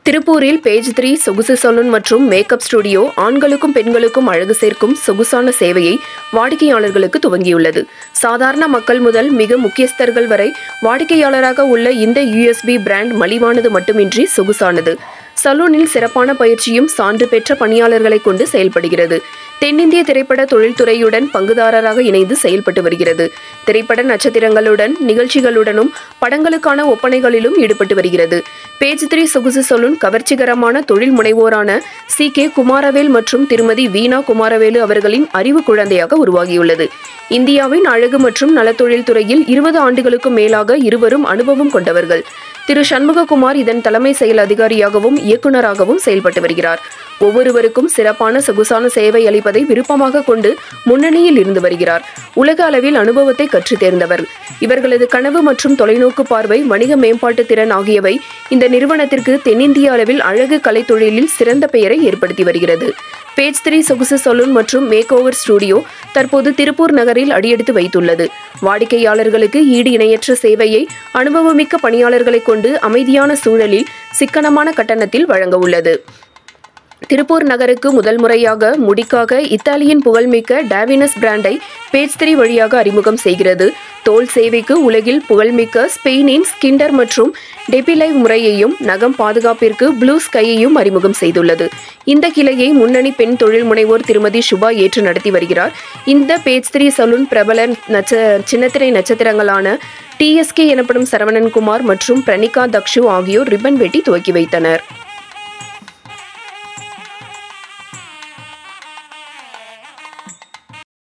திருப்பூரில் page three சொகுசு salon மற்றும் மேக்கப் ஸ்டுடியோ ஆண்களுக்கும் பெண்களுக்கும் அழகு சேர்க்கும் சொகுசான சேவையை வாடிக்கையாளர்களுக்கு துவங்கியுள்ளது சாதாரண மக்கள் முதல் மிக முக்கியஸ்தர்கள் வரை வாடிக்கையாளராக உள்ள இந்த யுஎஸ்பி பிராண்ட் மலிவானது மட்டுமின்றி சொகுசானது சலூனில் சிறப்பான பயிற்சியும் சான்று பெற்ற பணியாளர்களை கொண்டு செயல்படுகிறது தென்னிந்திய திரைப்பட தொழில்துறையுடன் பங்குதாரராக இணைந்து செயல்பட்டு வருகிறது திரைப்பட நட்சத்திரங்களுடன் நிகழ்ச்சிகளுடனும் படங்களுக்கான ஒப்பனைகளிலும் ஈடுபட்டு வருகிறது பேஜ் த்ரீ சொகுசு சலூன் கவர்ச்சிகரமான தொழில் முனைவோரான சி கே குமாரவேல் மற்றும் திருமதி வீணா குமாரவேலு அவர்களின் அறிவு குழந்தையாக உருவாகியுள்ளது இந்தியாவின் அழகு மற்றும் நலத்தொழில் துறையில் இருபது ஆண்டுகளுக்கும் மேலாக இருவரும் அனுபவம் கொண்டவர்கள் திரு சண்முககுமார் இதன் தலைமை செயல் அதிகாரியாகவும் இயக்குநராகவும் செயல்பட்டு வருகிறார் ஒவ்வொருவருக்கும் சிறப்பான சொகுசான சேவை அளிப்பதை விருப்பமாக கொண்டு முன்னணியில் இருந்து வருகிறார் உலக அளவில் அனுபவத்தை கற்றுத் தேர்ந்தவர் இவர்களது கனவு மற்றும் தொலைநோக்கு பார்வை வணிக மேம்பாட்டு திறன் ஆகியவை இந்த நிறுவனத்திற்கு தென்னிந்திய அளவில் அழகு கலைத் தொழிலில் சிறந்த பெயரை ஏற்படுத்தி வருகிறது பேஜ் த்ரீ சொகுசு சலூன் மற்றும் மேக் ஓவர் ஸ்டுடியோ தற்போது திருப்பூர் நகரில் அடியெடுத்து வைத்துள்ளது வாடிக்கையாளர்களுக்கு ஈடு இணையற்ற சேவையை அனுபவமிக்க பணியாளர்களை கொண்டு அமைதியான சூழலில் சிக்கனமான கட்டணத்தில் வழங்க உள்ளது திருப்பூர் நகருக்கு முதல் முறையாக முடிக்காக இத்தாலியின் புகழ்மிக்க டாவினஸ் பிராண்டை பேஜ் த்ரீ வழியாக அறிமுகம் செய்கிறது தோல் சேவைக்கு உலகில் புகழ்மிக்க ஸ்பெயினின் ஸ்கிண்டர் மற்றும் டெபிலைவ் முறையையும் நகம் பாதுகாப்பிற்கு ப்ளூ ஸ்கையையும் அறிமுகம் செய்துள்ளது இந்த கிளையை முன்னணி பெண் தொழில் முனைவோர் திருமதி சுபா ஏற்று நடத்தி வருகிறார் இந்த பேஜ் த்ரீ சலூன் பிரபல நட்ச சின்னத்திரை நட்சத்திரங்களான டிஎஸ்கே எனப்படும் சரவணன் குமார் மற்றும் பிரணிகா தக்ஷு ஆகியோர் ரிப்பன் வெட்டி துவக்கி வைத்தனர்